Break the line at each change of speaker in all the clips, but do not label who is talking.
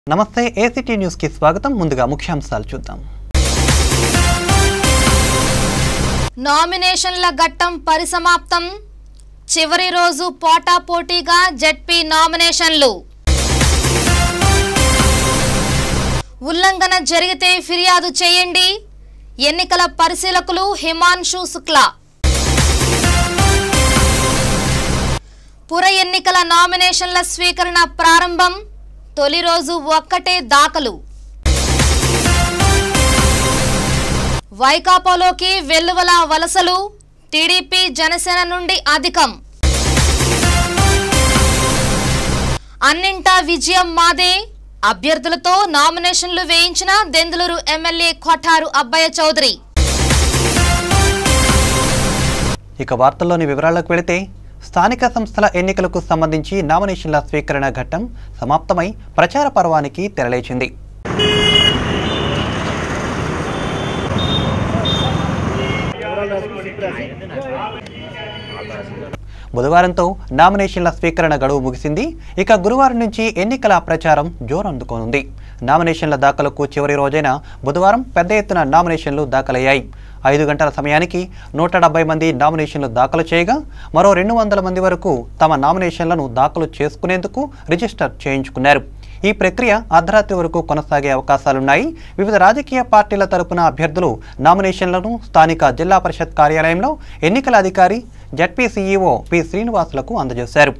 నమస్తే ఏసీటీ న్యూస్కి స్వాగతం ముందుగా ముఖ్యాంశాలు చూద్దాం
నామినేషన్ల ఘట్టం పరిసమాప్తం చివరి రోజు పోటాపోటీగా జెడ్పీ నామినేషన్లు ఉల్లంఘన జరిగితే ఫిర్యాదు చేయండి ఎన్నికల పరిశీలకులు హిమాన్షు శుక్లా పుర ఎన్నికల నామినేషన్ల స్వీకరణ ప్రారంభం తొలి రోజు ఒక్కటే దాఖలు వైకాపాలోకి వెల్లువల వలసలు టీడీపీ జనసేన నుండి అధికం అన్నింటా విజయం మాదే అభ్యర్థులతో నామినేషన్లు వేయించిన దెందులూరు ఎమ్మెల్యే కొఠారు అబ్బయ్య చౌదరి
ఇక వార్తల్లోని వివరాలకు వెళితే స్థానిక సంస్థల ఎన్నికలకు సంబంధించి నామినేషన్ల స్వీకరణ ఘట్టం సమాప్తమై ప్రచార పర్వానికి తెరలేచింది బుధవారంతో నామినేషన్ల స్వీకరణ గడువు ముగిసింది ఇక గురువారం నుంచి ఎన్నికల ప్రచారం జోరందుకోనుంది నామినేషన్ల దాఖలకు చివరి రోజైన బుధవారం పెద్ద ఎత్తున నామినేషన్లు దాఖలయ్యాయి ఐదు గంటల సమయానికి నూట డెబ్బై మంది నామినేషన్లు దాఖలు చేయగా మరో రెండు వందల మంది వరకు తమ నామినేషన్లను దాఖలు చేసుకునేందుకు రిజిస్టర్ చేయించుకున్నారు ఈ ప్రక్రియ అర్ధరాత్రి వరకు కొనసాగే అవకాశాలున్నాయి వివిధ రాజకీయ పార్టీల తరపున అభ్యర్థులు నామినేషన్లను స్థానిక జిల్లా పరిషత్ కార్యాలయంలో ఎన్నికల అధికారి జడ్పీ సీఈఓ పి శ్రీనివాసులకు అందజేశారు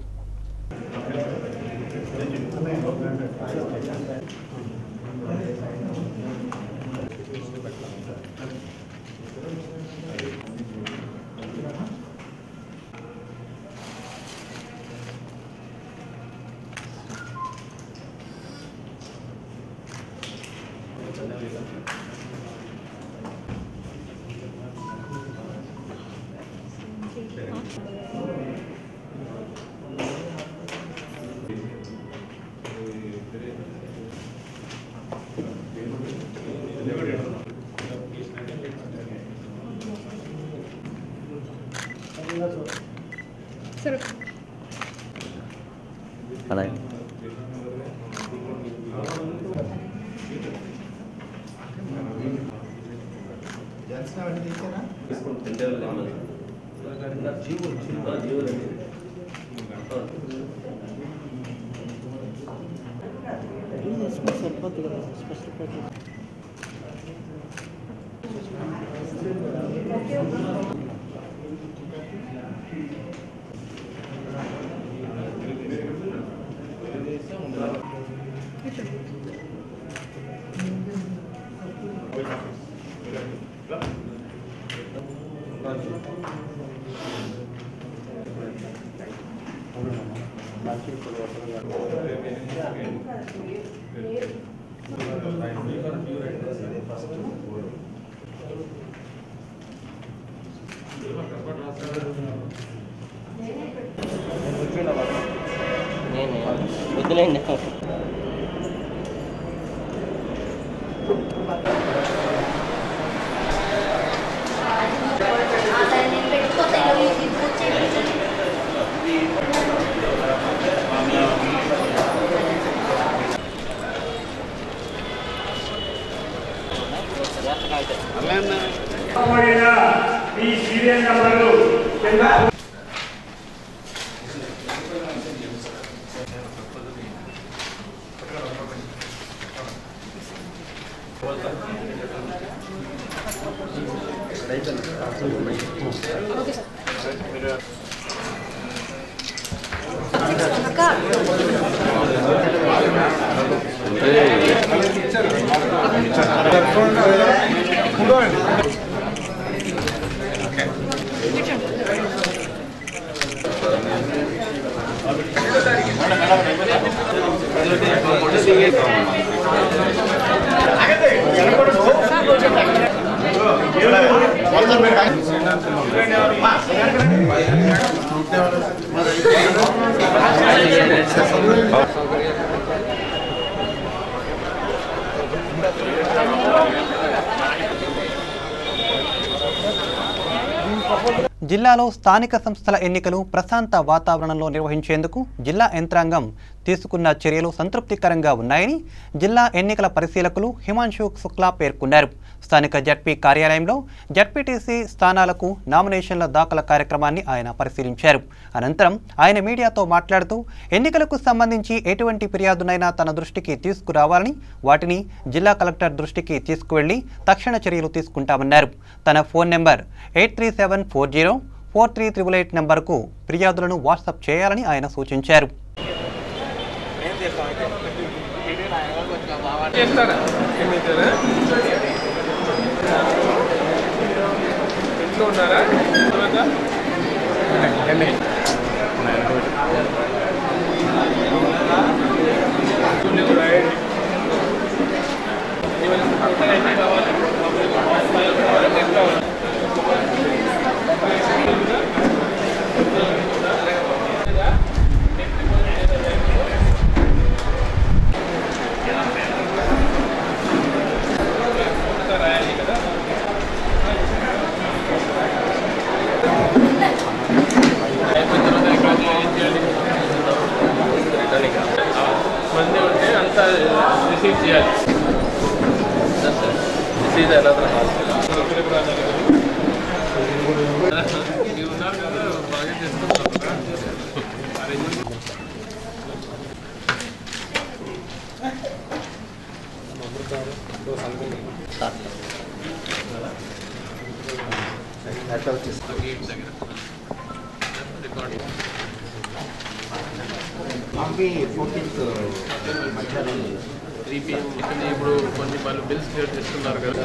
అలాగే నేను వద్దులేండి
పడిన ఈ సీరియల్ నంబర్లు కింద
జిల్లాలో స్థానిక సంస్థల ఎన్నికలు ప్రశాంత వాతావరణంలో నిర్వహించేందుకు జిల్లా యంత్రాంగం తీసుకున్న చర్యలు సంతృప్తికరంగా ఉన్నాయని జిల్లా ఎన్నికల పరిశీలకులు హిమాంశు శుక్లా పేర్కొన్నారు స్థానిక జడ్పీ కార్యాలయంలో జడ్పీటీసీ స్థానాలకు నామినేషన్ల దాఖల కార్యక్రమాన్ని ఆయన పరిశీలించారు అనంతరం ఆయన మీడియాతో మాట్లాడుతూ ఎన్నికలకు సంబంధించి ఎటువంటి ఫిర్యాదునైనా తన దృష్టికి తీసుకురావాలని వాటిని జిల్లా కలెక్టర్ దృష్టికి తీసుకువెళ్లి తక్షణ చర్యలు తీసుకుంటామన్నారు తన phone number eight three seven four zero four three triple eight నెంబర్కు ఫిర్యాదులను వాట్సాప్ చేయాలని ఆయన సూచించారు
చేస్తారా ఏమైతారా ఇంట్లో ఉన్నారా తర్వాత లేవు, రాయండి. ఏమైనా ఎన్ని కావాలి? ఎంత కావాలి? అంతా రాయాలి కదా అయిపోయిన తర్వాత ఇక్కడ ఏం చేయాలి మంది ఉంటే అంతా రిసీవ్ చేయాలి రిసీవ్ ఎలా మీరు ఉన్నారు కదా బాగా చేస్తున్నారు కదా అరేంజ్మెంట్ గేట్ దగ్గర రికార్డ్ త్రీ పిఎం ఇప్పుడు కొన్ని వాళ్ళు బిల్స్ క్లియర్ చేస్తున్నారు కదా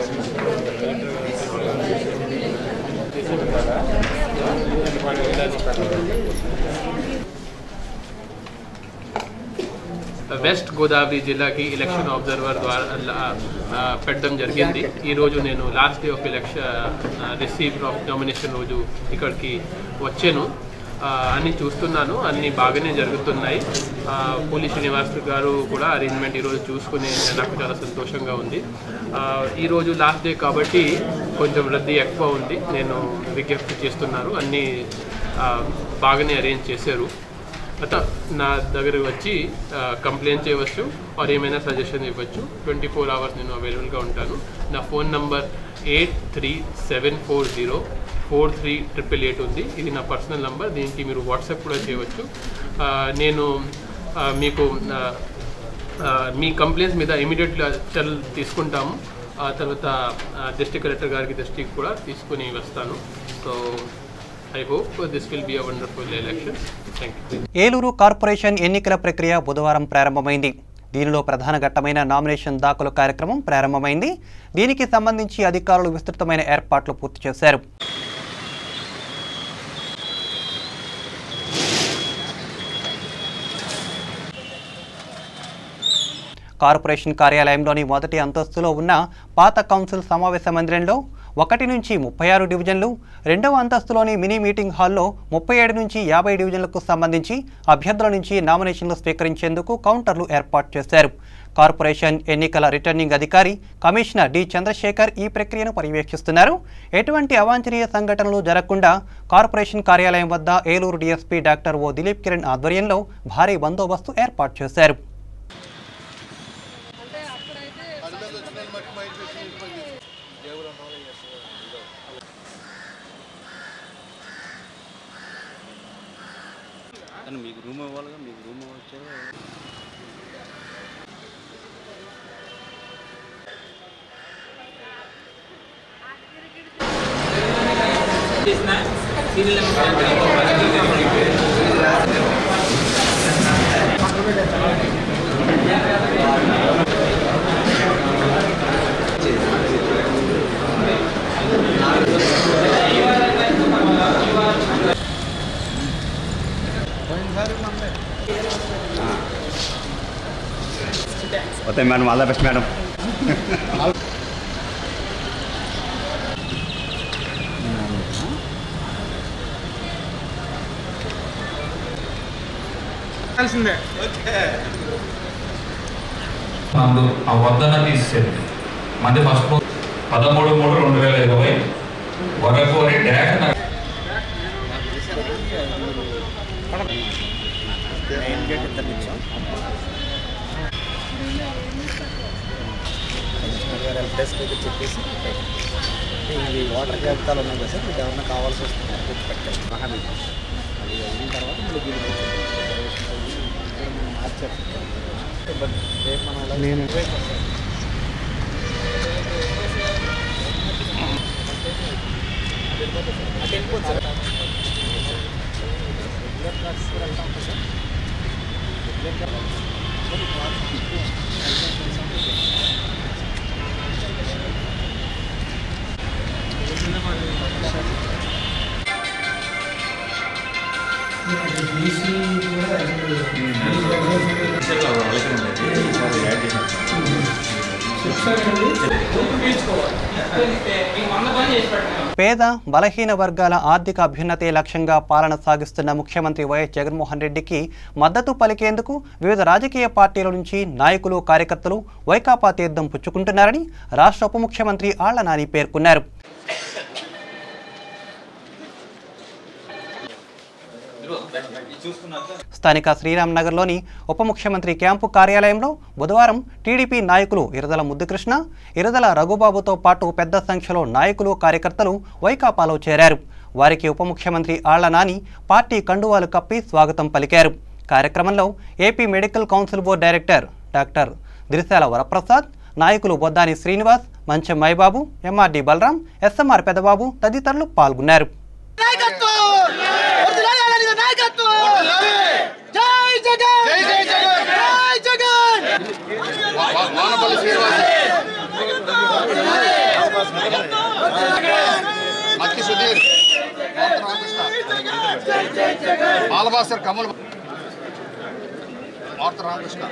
వెస్ట్ గోదావరి జిల్లాకి ఎలక్షన్ అబ్జర్వర్ ద్వారా ఆ, పెట్టడం జరిగింది ఈరోజు నేను last day of election receive of nomination రోజు ఇక్కడికి వచ్చాను ఆ, అన్ని చూస్తున్నాను అన్ని బాగానే జరుగుతున్నాయి ఆ, పోలీ శ్రీనివాస్ గారు కూడా అరేంజ్మెంట్ ఈరోజు చూసుకుని నాకు చాలా సంతోషంగా ఉంది ఆ, ఈరోజు లాస్ట్ డే కాబట్టి కొంచెం రద్దీ ఎక్కువ ఉంది నేను విజ్ఞప్తి చేస్తున్నాను అన్నీ ఆ, బాగానే అరేంజ్ చేశారు అత నా దగ్గర వచ్చి కంప్లైంట్ చేయవచ్చు ఆర్ ఏమైనా సజెషన్ ఇవ్వచ్చు ట్వంటీ ఫోర్ అవర్స్ నేను అవైలబుల్గా ఉంటాను నా phone number eight three seven four zero four three triple eight ఉంది ఇది నా పర్సనల్ నంబర్ దీనికి మీరు వాట్సాప్ కూడా చేయవచ్చు ఆ, నేను ఆ, మీకు ఆ, ఆ, మీ కంప్లైంట్స్ మీద ఇమీడియట్గా చర్యలు తీసుకుంటాము ఆ తర్వాత డిస్ట్రిక్ట్ కలెక్టర్ గారికి దృష్టికి కూడా తీసుకుని వస్తాను so I hope this will be a wonderful election thank you
Eluru corporation ఎన్నికల ప్రక్రియ బుధవారం ప్రారంభమైంది దీనిలో ప్రధాన ఘట్టమైన నామినేషన్ దాఖలు కార్యక్రమం ప్రారంభమైంది దీనికి సంబంధించి అధికారులు విస్తృతమైన ఏర్పాట్లు పూర్తి చేశారు కార్పొరేషన్ కార్యాలయంలోని మొదటి అంతస్తులో ఉన్న పాత కౌన్సిల్ సమావేశ మందిరంలో ఒకటి నుంచి ముప్పై ఆరు డివిజన్లు రెండవ అంతస్తులోని మినీ మీటింగ్ హాల్లో ముప్పై ఏడు నుంచి యాభై డివిజన్లకు సంబంధించి అభ్యర్థుల నుంచి నామినేషన్లు స్వీకరించేందుకు కౌంటర్లు ఏర్పాటు చేశారు కార్పొరేషన్ ఎన్నికల రిటర్నింగ్ అధికారి కమిషనర్ డి చంద్రశేఖర్ ఈ ప్రక్రియను పర్యవేక్షిస్తున్నారు ఎటువంటి అవాంఛనీయ సంఘటనలు జరగకుండా కార్పొరేషన్ కార్యాలయం వద్ద Eluru DSP doctor O Dilip Kiran ఆధ్వర్యంలో భారీ బందోబస్తు ఏర్పాటు చేశారు
కానీ మీకు రూమ్ ఇవ్వాలిగా మీకు రూమ్ వచ్చే okay madam all the best madam
నందు ఆ వద్దన తీసేది మంది ఫస్ట్ ఫ్లోర్ పదమూడు మూడు రెండు వేల ఇరవై వరకోరి డాష్ నగర్
మెయిన్ గేట్ ఇద్దరు ఇచ్చాం కమిషనర్ గారు హెల్ప్ డెస్క్ దగ్గర చెప్పేసి అంటే ఇవి వాటర్ జాబితాలు ఉన్నాయి కదా సార్ మీకు ఎవరైనా కావాల్సి వస్తుంది తెచ్చి పెట్టండి మహానది అది అయిన తర్వాత మళ్ళీ దీనికి మార్చారు బట్ రేపు మనం ఎలా నేను
పేద బలహీన వర్గాల ఆర్థిక అభ్యున్నతే లక్ష్యంగా పాలన సాగిస్తున్న ముఖ్యమంత్రి వైఎస్ జగన్మోహన్ రెడ్డికి మద్దతు పలికేందుకు వివిధ రాజకీయ పార్టీల నుంచి నాయకులు కార్యకర్తలు వైకాపా తీర్థం పుచ్చుకుంటున్నారని రాష్ట్ర ఉప ముఖ్యమంత్రి ఆళ్ల నాని పేర్కొన్నారు స్థానిక శ్రీరామ్ నగర్లోని ఉప ముఖ్యమంత్రి క్యాంపు కార్యాలయంలో బుధవారం టీడీపీ నాయకులు ఇరదల ముద్దుకృష్ణ ఇరదల రఘుబాబుతో పాటు పెద్ద సంఖ్యలో నాయకులు కార్యకర్తలు వైకాపాలో చేరారు వారికి ఉప ముఖ్యమంత్రి ఆళ్ల నాని పార్టీ కండువాలు కప్పి స్వాగతం పలికారు కార్యక్రమంలో AP medical council board director doctor Dirisala Varaprasad నాయకులు బొద్దాని శ్రీనివాస్ మంచం మైబాబు ఎంఆర్డి బలరాం ఎస్ఎంఆర్ పెదబాబు తదితరులు పాల్గొన్నారు
మక్కి సుధీర్ రామకృష్ణ బాలభాస్కర్ కమల్ మార్త రామకృష్ణ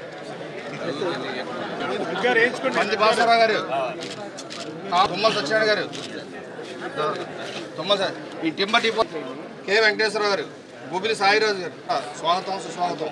మంది భాస్కరరావు గారు తా- తుమ్మల సత్యనారాయణ గారు తుమ్మల స- ఈ టిమ్మ టిప్ప కె వెంకటేశ్వరరావు గారు బుబిలి సాయిరాజు గారు ఆ, స్వాగతం సుస్వాగతం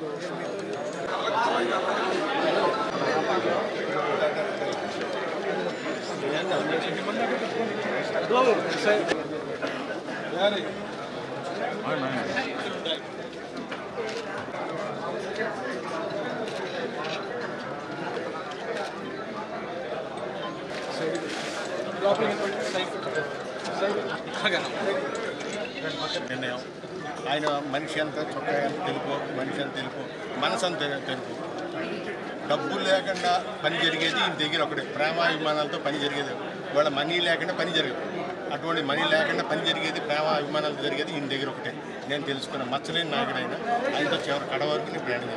నిర్ణయం ఆయన మనిషి అంత చొక్కా ఎంత తెలుపు మనిషి అంత తెలుపు మనసు అంత తెలుపు డబ్బు లేకుండా పని జరిగేది ఈయన దగ్గర ఒకటి ప్రేమాభిమానాలతో పని జరిగేది వాళ్ళ మనీ లేకుండా పని జరగదు అటువంటి మనీ లేకుండా పని జరిగేది ప్రేమ అభిమానాలతో జరిగేది ఈయన దగ్గర ఒకటే నేను తెలుసుకున్న మచ్చలేని నాయకుడు ఆయన ఆయనతో చివరి కడ వరకు నేను ప్రయాణం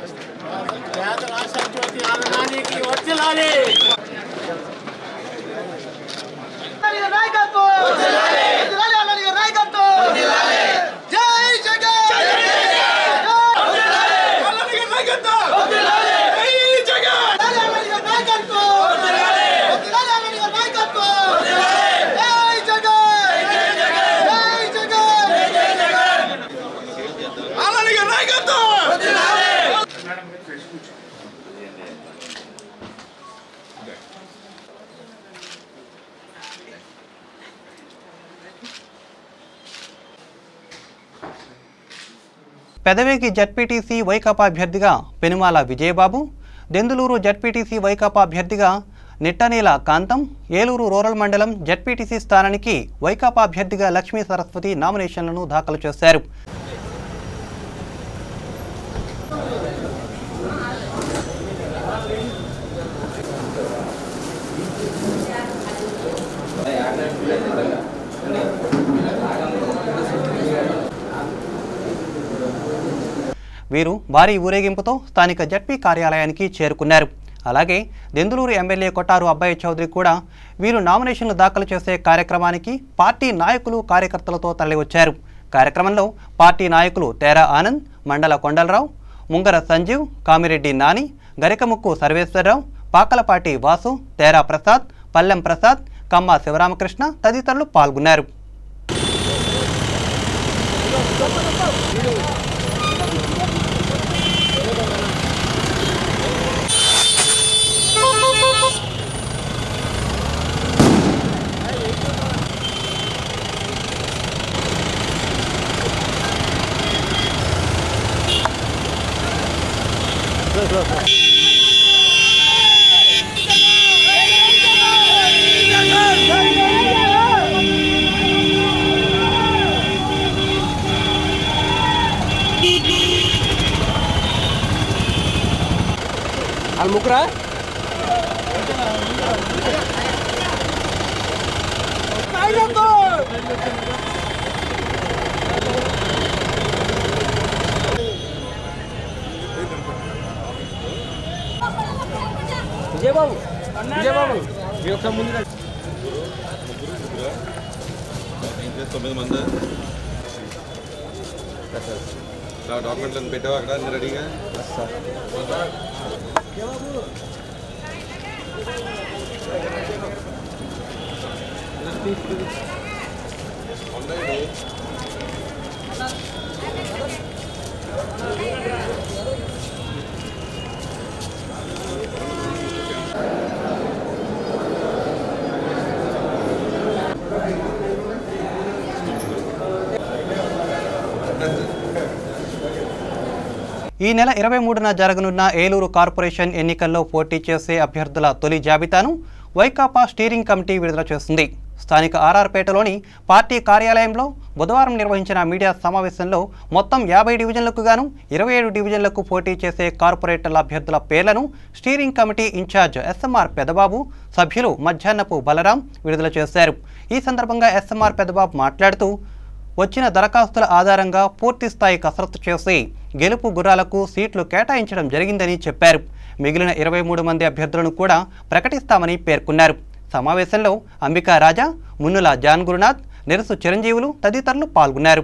పెదవేగి జడ్పీటీసీ వైకాపా అభ్యర్థిగా పెనుమాల విజయబాబు దెందులూరు జడ్పీటీసీ వైకాపా అభ్యర్థిగా నిట్టనీల కాంతం ఏలూరు రూరల్ మండలం జడ్పీటీసీ స్థానానికి వైకాపా అభ్యర్థిగా లక్ష్మీ సరస్వతి నామినేషన్లను దాఖలు చేశారు వీరు భారీ ఊరేగింపుతో స్థానిక జడ్పీ కార్యాలయానికి చేరుకున్నారు అలాగే దెందులూరు ఎమ్మెల్యే కొట్టారు అబ్బాయి చౌదరి కూడా వీరు నామినేషన్లు దాఖలు చేసే కార్యక్రమానికి పార్టీ నాయకులు కార్యకర్తలతో తరలివచ్చారు కార్యక్రమంలో పార్టీ నాయకులు తేరా ఆనంద్ మండల కొండలరావు ముంగర సంజీవ్ కామిరెడ్డి నాని గరికముక్కు సర్వేశ్వరరావు పాకలపాటి వాసు తేరా ప్రసాద్ పల్లెం ప్రసాద్ కమ్మ శివరామకృష్ణ తదితరులు పాల్గొన్నారు
వాళ్ళు ముగ్గురా విజయబాబు విజయబాబు ఈ ఒకసారి ముందు రండి.
తొమ్మిది మంది డాక్యుమెంట్లను పెట్టావు అక్కడ అన్ని రెడీగా
ఈ నెల ఇరవై మూడున జరగనున్న ఏలూరు కార్పొరేషన్ ఎన్నికల్లో పోటీ చేసే అభ్యర్థుల తొలి జాబితాను వైకాపా స్టీరింగ్ కమిటీ విడుదల చేస్తుంది స్థానిక ఆర్ఆర్పేటలోని పార్టీ కార్యాలయంలో బుధవారం నిర్వహించిన మీడియా సమావేశంలో మొత్తం యాభై డివిజన్లకు గాను ఇరవై ఏడు డివిజన్లకు పోటీ చేసే కార్పొరేటర్ల అభ్యర్థుల పేర్లను steering committee incharge SMR Pedababu సభ్యులు మధ్యాహ్నపు బలరాం విడుదల చేశారు ఈ సందర్భంగా ఎస్ఎంఆర్ పెదబాబు మాట్లాడుతూ వచ్చిన దరఖాస్తుల ఆధారంగా పూర్తి స్థాయి కసరత్తు చేసి గెలుపు గుర్రాలకు సీట్లు కేటాయించడం జరిగిందని చెప్పారు మిగిలిన ఇరవై మూడు మంది అభ్యర్థులను కూడా ప్రకటిస్తామని పేర్కొన్నారు సమావేశంలో అంబికా రాజా మున్నుల జాన్ గురునాథ్ నెరసు చిరంజీవులు తదితరులు పాల్గొన్నారు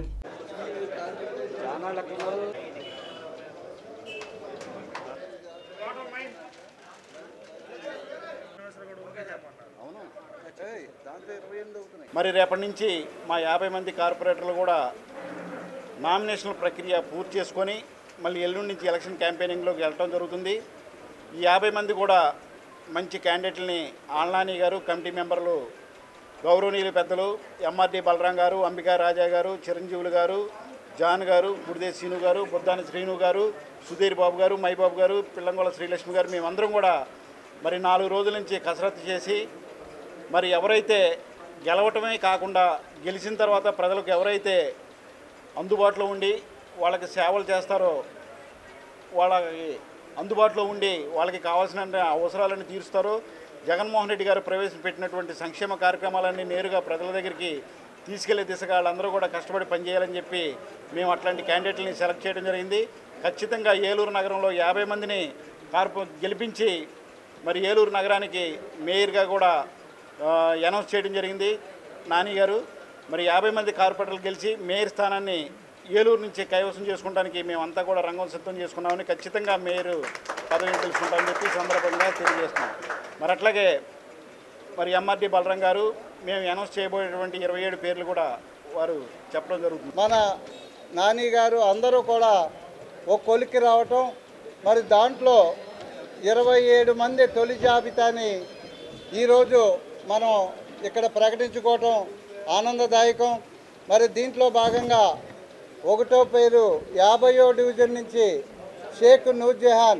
మరి రేపటి నుంచి మా యాభై మంది కార్పొరేటర్లు కూడా నామినేషన్ ప్రక్రియ పూర్తి చేసుకొని మళ్ళీ ఎల్లుండి నుంచి ఎలక్షన్ క్యాంపెయినింగ్లోకి వెళ్ళటం జరుగుతుంది ఈ యాభై మంది కూడా మంచి క్యాండిడేట్లని ఆల్నాని గారు కమిటీ మెంబర్లు గౌరవనీయులు పెద్దలు ఎంఆర్డి బలరాం గారు అంబికా రాజా గారు చిరంజీవులు గారు జాన్ గారు గుడిదే శ్రీను గారు బుద్ధాని శ్రీను గారు సుధీర్ బాబు గారు మైబాబు గారు పిల్లంగొల శ్రీలక్ష్మి గారు మేమందరం కూడా మరి నాలుగు రోజుల నుంచి కసరత్తు చేసి మరి ఎవరైతే గెలవటమే కాకుండా గెలిచిన తర్వాత ప్రజలకు ఎవరైతే అందుబాటులో ఉండి వాళ్ళకి సేవలు చేస్తారో వాళ్ళకి అందుబాటులో ఉండి వాళ్ళకి కావాల్సిన అవసరాలను తీరుస్తారో జగన్మోహన్ రెడ్డి గారు ప్రవేశపెట్టినటువంటి సంక్షేమ కార్యక్రమాలన్నీ నేరుగా ప్రజల దగ్గరికి తీసుకెళ్లే దిశగా వాళ్ళందరూ కూడా కష్టపడి పనిచేయాలని చెప్పి మేము అట్లాంటి క్యాండిడేట్లని సెలెక్ట్ చేయడం జరిగింది ఖచ్చితంగా ఏలూరు నగరంలో యాభై మందిని కార్పొ గెలిపించి మరి ఏలూరు నగరానికి మేయర్గా కూడా ఆ, అనౌన్స్ చేయడం జరిగింది నాని గారు మరి యాభై మంది కార్పొరేటర్లు గెలిచి మేయర్ స్థానాన్ని ఏలూరు నుంచి కైవసం చేసుకోవడానికి మేమంతా కూడా రంగం సిద్ధం చేసుకున్నామని ఖచ్చితంగా మేయర్ పదవిని తెలుసుకుంటామని చెప్పి ఈ సందర్భంగా తెలియజేస్తున్నాం మరి అట్లాగే మరి ఎంఆర్డి బలరాం గారు మేము అనౌన్స్ చేయబోయేటువంటి ఇరవై ఏడు పేర్లు కూడా వారు చెప్పడం జరుగుతుంది
మన నాని గారు అందరూ కూడా ఒక కొలికి రావటం మరి దాంట్లో ఇరవై ఏడు మంది తొలి జాబితాని ఈరోజు మనం ఇక్కడ ప్రకటించుకోవటం ఆనందదాయకం మరి దీంట్లో భాగంగా ఒకటో పేరు యాభయో డివిజన్ నుంచి షేక్ నూర్జహాన్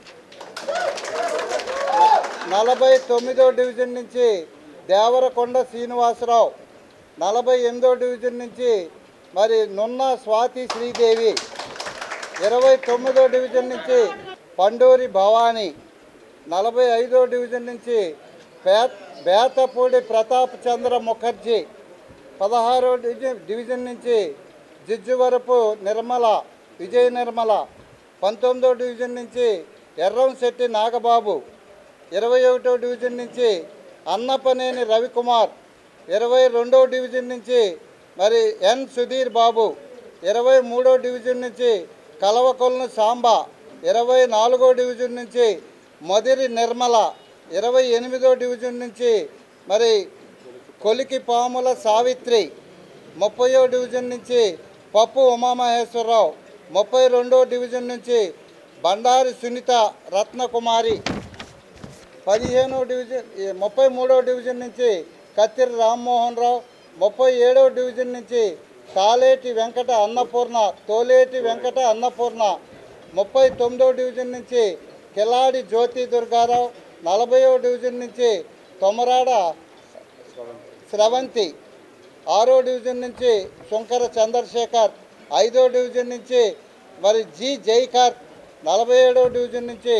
నలభై తొమ్మిదో డివిజన్ నుంచి దేవరకొండ శ్రీనివాసరావు నలభై ఎనిమిదో డివిజన్ నుంచి మరి నున్న స్వాతి శ్రీదేవి ఇరవై తొమ్మిదో డివిజన్ నుంచి పండూరి భవానీ నలభై ఐదో డివిజన్ నుంచి పే బేతపూడి ప్రతాప్ చంద్ర ముఖర్జీ పదహారో డివిజన్ డివిజన్ నుంచి జిజ్జువరపు నిర్మల విజయ నిర్మల పంతొమ్మిదో డివిజన్ నుంచి ఎర్రంశెట్టి నాగబాబు ఇరవై ఒకటో డివిజన్ నుంచి అన్నపనేని రవికుమార్ ఇరవై రెండో డివిజన్ నుంచి మరి ఎన్ సుధీర్ బాబు ఇరవై మూడో డివిజన్ నుంచి కలవకొలను సాంబా ఇరవై నాలుగో డివిజన్ నుంచి మొదిరి నిర్మల ఇరవై ఎనిమిదో డివిజన్ నుంచి మరి కొలికి పాముల సావిత్రి ముప్పయో డివిజన్ నుంచి పప్పు ఉమామహేశ్వరరావు ముప్పై రెండో డివిజన్ నుంచి బండారి సునీత రత్నకుమారి పదిహేనో డివిజన్ ఈ ముప్పై మూడో డివిజన్ నుంచి కత్తిరి రామ్మోహన్ రావు ముప్పై ఏడో డివిజన్ నుంచి తాలేటి వెంకట అన్నపూర్ణ తోలేటి వెంకట అన్నపూర్ణ ముప్పై తొమ్మిదో డివిజన్ నుంచి కిలాడి జ్యోతి దుర్గారావు నలభైవ డివిజన్ నుంచి తొమరాడ స్రవంతి ఆరో డివిజన్ నుంచి శంకర చంద్రశేఖర్ ఐదో డివిజన్ నుంచి మరి జి జైకర్ నలభై ఏడో డివిజన్ నుంచి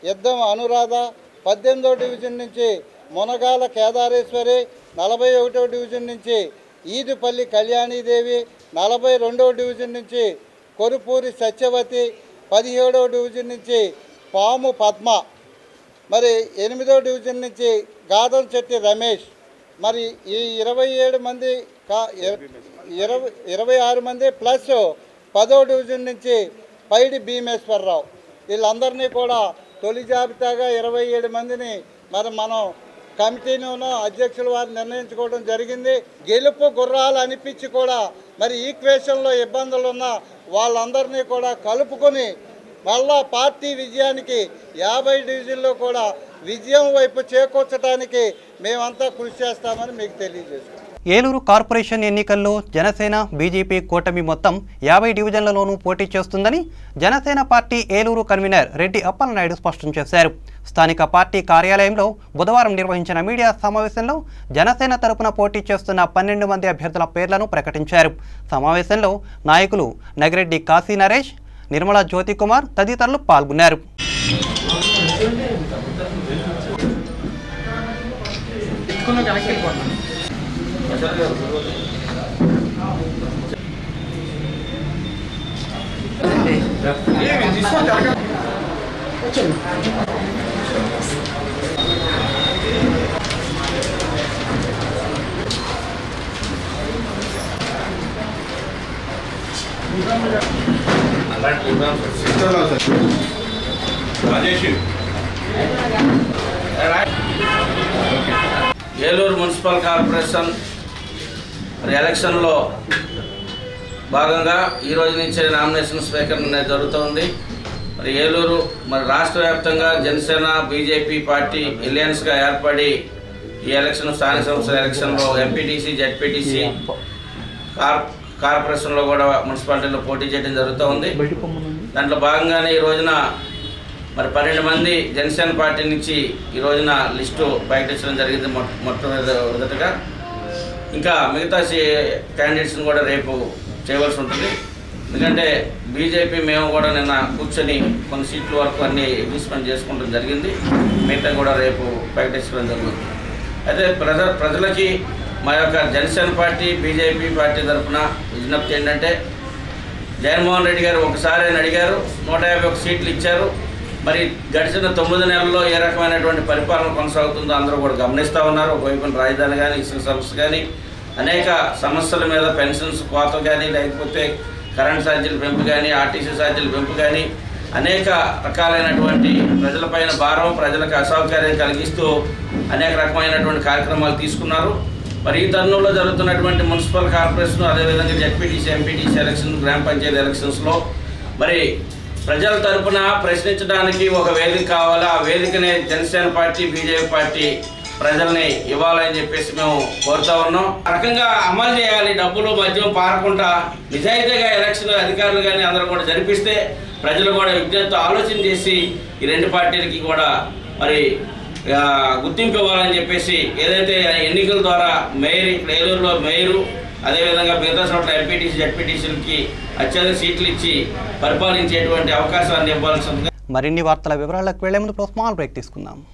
యుద్ధం అనురాధ పద్దెనిమిదో డివిజన్ నుంచి మునగాల కేదారేశ్వరి నలభై ఒకటో డివిజన్ నుంచి ఈదుపల్లి కళ్యాణీదేవి నలభై రెండవ డివిజన్ నుంచి కొరుపూరి సత్యవతి పదిహేడవ డివిజన్ నుంచి పాము పద్మ మరి ఎనిమిదో డివిజన్ నుంచి గాదం చెట్టి రమేష్ మరి ఈ ఇరవై ఏడు మంది కా ఇరవై ఇరవై ఆరు మంది ప్లస్ పదో డివిజన్ నుంచి పైడి భీమేశ్వరరావు వీళ్ళందరినీ కూడా తొలి జాబితాగా ఇరవై ఏడు మందిని మరి మనం కమిటీను అధ్యక్షుల వారు నిర్ణయించుకోవడం జరిగింది గెలుపు గుర్రాలు అనిపించి కూడా మరి ఈక్వేషన్లో ఇబ్బందులు ఉన్న వాళ్ళందరినీ కూడా కలుపుకొని మళ్ళా పార్టీ విజయానికి యాభై డివిజన్లో కూడా విజయం వైపు చేకూర్చడానికి మేమంతా కృషి చేస్తామని మీకు తెలియజేస్తాం
ఏలూరు కార్పొరేషన్ ఎన్నికల్లో జనసేన బీజేపీ కూటమి మొత్తం యాభై డివిజన్లలోనూ పోటీ చేస్తుందని జనసేన పార్టీ ఏలూరు కన్వీనర్ రెడ్డి అప్పలనాయుడు స్పష్టం చేశారు స్థానిక పార్టీ కార్యాలయంలో బుధవారం నిర్వహించిన మీడియా సమావేశంలో జనసేన తరపున పోటీ చేస్తున్న పన్నెండు మంది అభ్యర్థుల పేర్లను ప్రకటించారు సమావేశంలో నాయకులు నగిరెడ్డి కాశీ నరేష్ నిర్మలా జ్యోతి కుమార్ తదితరులు పాల్గొన్నారు
ఏలూరు మున్సిపల్ కార్పొరేషన్ మరి ఎలక్షన్లో భాగంగా ఈ రోజు నుంచే నామినేషన్ స్వీకరణ అనేది జరుగుతోంది మరి ఏలూరు మరి రాష్ట్ర వ్యాప్తంగా జనసేన బీజేపీ పార్టీ ఎలియన్స్గా ఏర్పడి ఈ ఎలక్షన్ స్థానిక సంస్థల ఎలక్షన్లో ఎంపీటీసీ జెడ్పీటీసీ కార్ కార్పొరేషన్లో కూడా మున్సిపాలిటీలో పోటీ చేయడం జరుగుతూ ఉంది దాంట్లో భాగంగానే ఈ రోజున మరి పన్నెండు మంది జనసేన పార్టీ నుంచి ఈ రోజున లిస్టు ప్రకటించడం జరిగింది మొట్ట మొట్టమొదటిగా ఇంకా మిగతా క్యాండిడేట్స్ని కూడా రేపు చేయవలసి ఉంటుంది ఎందుకంటే బీజేపీ మేము కూడా నిన్న కూర్చొని కొన్ని సీట్ల వరకు అన్ని అడ్జస్ట్మెంట్ చేసుకోవడం జరిగింది మిగతా కూడా రేపు ప్రకటించడం జరుగుతుంది అయితే ప్రజ ప్రజలకి మా యొక్క జనసేన పార్టీ బీజేపీ పార్టీ తరఫున విజ్ఞప్తి ఏంటంటే జగన్మోహన్ రెడ్డి గారు ఒకసారి ఆయన అడిగారు నూట యాభై ఒక సీట్లు ఇచ్చారు మరి గడిచిన తొమ్మిది నెలల్లో ఏ రకమైనటువంటి పరిపాలన కొనసాగుతుందో అందరూ కూడా గమనిస్తూ ఉన్నారు ఒకవైపున రాజధాని కానీ ఇసుక సమస్య కానీ అనేక సమస్యల మీద పెన్షన్స్ కోత కానీ లేకపోతే కరెంట్ ఛార్జీల పెంపు కానీ ఆర్టీసీ ఛార్జీల పెంపు కానీ అనేక రకాలైనటువంటి ప్రజలపైన భారం ప్రజలకు అసౌకర్యం కలిగిస్తూ అనేక రకమైనటువంటి కార్యక్రమాలు తీసుకున్నారు మరి ఈ తరుణంలో జరుగుతున్నటువంటి మున్సిపల్ కార్పొరేషన్ అదేవిధంగా జెడ్పీటీసీ ఎంపీటీసీ ఎలక్షన్ గ్రామ పంచాయతీ ఎలక్షన్స్లో మరి ప్రజల తరపున ప్రశ్నించడానికి ఒక వేదిక కావాలా ఆ వేదికనే జనసేన పార్టీ బీజేపీ పార్టీ ప్రజల్ని ఇవ్వాలని చెప్పేసి మేము కోరుతా ఉన్నాం ఆ రకంగా అమలు చేయాలి డబ్బులు మద్యం పారకుండా నిజాయితీగా ఎలక్షన్ అధికారులు కానీ అందరూ కూడా జరిపిస్తే ప్రజలు కూడా విజ్ఞతతో ఆలోచన చేసి ఈ రెండు పార్టీలకి కూడా మరి ఆ, గుర్తింపు ఇవ్వాలని చెప్పేసి ఏదైతే ఎన్నికల ద్వారా మేయర్ ఇక్కడ ఏలూరులో మేయరు అదేవిధంగా మిగతా చోట్ల ఎంపీటీసీ జడ్పీటీసీలకి అత్యధిక సీట్లు ఇచ్చి పరిపాలించేటువంటి అవకాశాన్ని ఇవ్వాల్సిందిగా
మరిన్ని వార్తల వివరాలకు వెళ్లే ముందు స్మాల్ బ్రేక్ తీసుకుందాం